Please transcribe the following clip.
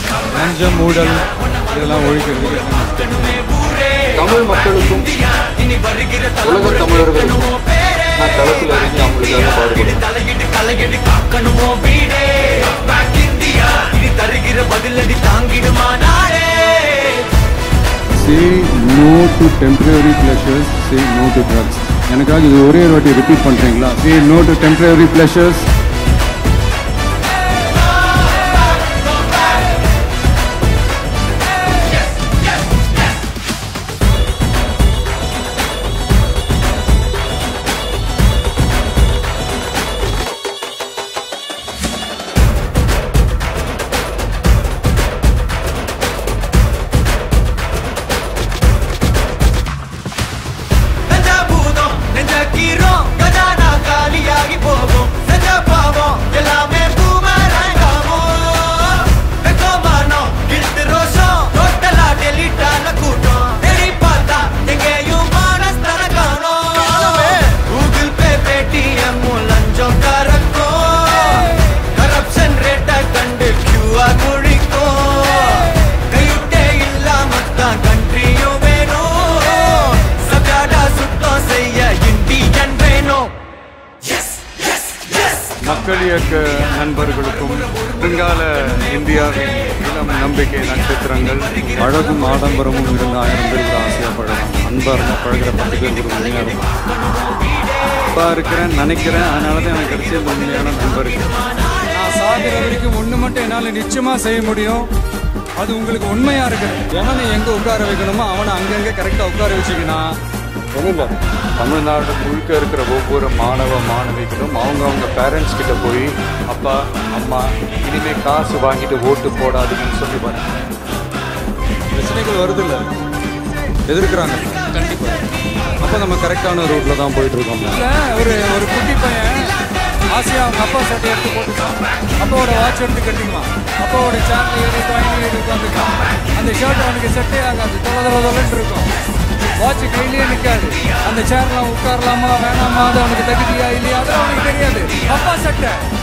லஞ்சம் ஊழல் இதெல்லாம் ஒழிக்கிறது தமிழ் மக்களுக்கும் உலக தமிழர்களுக்கும் நான் களத்தில் இறங்கி அவங்களுக்காக பாடுபடுவேன் தலையிட்டு கலையடி காக்கணுமோ வீடே Back India. இனி தருகிற பதிலடி தாங்கிடுமா நாடே say no to temporary pleasures say no to drugs எனக்காக இது ஒரே ஒரு வாட்டி ரிப்பீட் பண்ணுறீங்களா say no to temporary pleasures நெஞ்ச பூதம் நெஞ்ச கீரம் கஜானா காலியாகி போகும் நெஞ்ச பாவம் எல்லாமே பூமரங்காமோ வெக்கமானோ இழுத்து ரோஷம் டோட்டலா டெலிட் ஆன கூட்டம் தேடி பார்த்தா எங்கேயும் மானஸ்தர காணோம் கூகுள் பே பேடிஎம் லஞ்சம் கறக்கும் கரப்ஷன் ரேட்டை கண்டு கியூஆர் குழிக்கும் கையுட்டே இல்லாம தான் கண்ட்ரியும் வேணும் சப்யாடா சுத்தம் செய்ய இந்தியன் வேணும் எஸ் எஸ் எஸ் மக்கள் இயக்க நண்பர்களுக்கும் வருங்கால இந்தியாவின் இளம் நம்பிக்கை நட்சத்திரங்கள் அழகும் ஆடம்பரமும் இருந்த ஆயிரம் பேர் கூட ஆசையாக பழகலாம் அன்பாக இருந்தால் பழகிற பத்து பேர் கூட உண்மையாக இருக்கும் அன்பாக இருக்கிறேன் நினைக்கிறேன் அதனால தான் எனக்கு கிடைச்ச இந்த உண்மையான நண்பர்கள் நான் சாகிற வரைக்கும் ஒன்று மட்டும் என்னால் நிச்சயமாக செய்ய முடியும் அது உங்களுக்கு உண்மையா இருக்கு எவனை எங்க உட்கார வைக்கணுமோ அவனை அங்கங்க கரெக்டாக உட்கார வச்சுக்கணும் ஒன்றும் இல்லை தமிழ்நாடு முழுக்க இருக்கிற ஒவ்வொரு மாணவ மாணவிகளும் அவங்க அவங்க பேரண்ட்ஸ் கிட்ட போய் அப்பா அம்மா இனிமே காசு வாங்கிட்டு ஓட்டு போடாதீங்கன்னு சொல்லி பாருங்க பிரச்சனைகள் வருது இல்லை எதிர்க்கிறாங்க கண்டிப்பாக அப்போ நம்ம கரெக்டான ரூட்டில் தான் போயிட்டு இருக்கோம் இல்லை ஒரு ஒரு குட்டி பையன் ஆசையாக அவங்க அப்பா சட்டை எடுத்து போட்டுக்கான் அப்பாவோட வாட்ச் எடுத்து கட்டிக்குவான் அப்பாவோட சேனல் ஏறி ட்ராயிங் ஏறி உட்காந்துக்கான் அந்த ஷர்ட் அவனுக்கு செட்டே ஆகாது தொலை தொலை தொலைன்னு இருக்கும் வாட்ச் கையிலேயே நிற்காது அந்த சேர்ல உட்காரலாமா வேணாமா அது அவனுக்கு தகுதியா இல்லையா அது அவனுக்கு தெரியாது அப்பா சட்டை